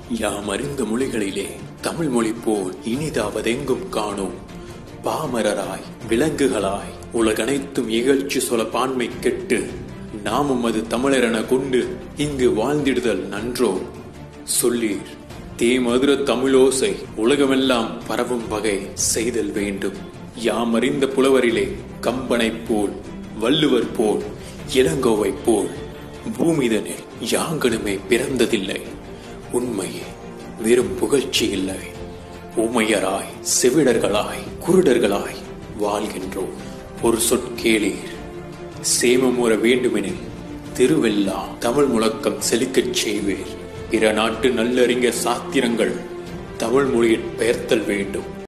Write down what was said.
யாம் அறிந்த மொழிகளிலே தமிழ் மொழி போல் இனிதாவதெங்கும் காணோம் பாமரராய் விலங்குகளாய் உலகனைத்தும் இகழ்ச்சி சொல பான்மை கெட்டு நாமும் அது தமிழரென கொண்டு இங்கு வாழ்ந்திடுதல் நன்றோ சொல்லீர் தேமதுர தமிழோசை உலகமெல்லாம் பரவும் வகை செய்தல் வேண்டும் யாம் அறிந்த புலவரிலே கம்பனைப் போல் வள்ளுவர் போல் இளங்கோவைப் போல் பூமிதனில் யாங்கனுமே பிறந்ததில்லை உண்மையே வெறும் புகழ்ச்சி இல்லை ஊமையராய் செவிடர்களாய் குருடர்களாய் வாழ்கின்றோம் ஒரு சொற்கேளீர் சேமமுற வேண்டுமெனில் திருவெல்லாம் தமிழ் முழக்கம் செழிக்கச் செய்வீர் பிற நாட்டு நல்லறிஞர் சாத்திரங்கள் தமிழ் மொழியில் பெயர்த்தல் வேண்டும்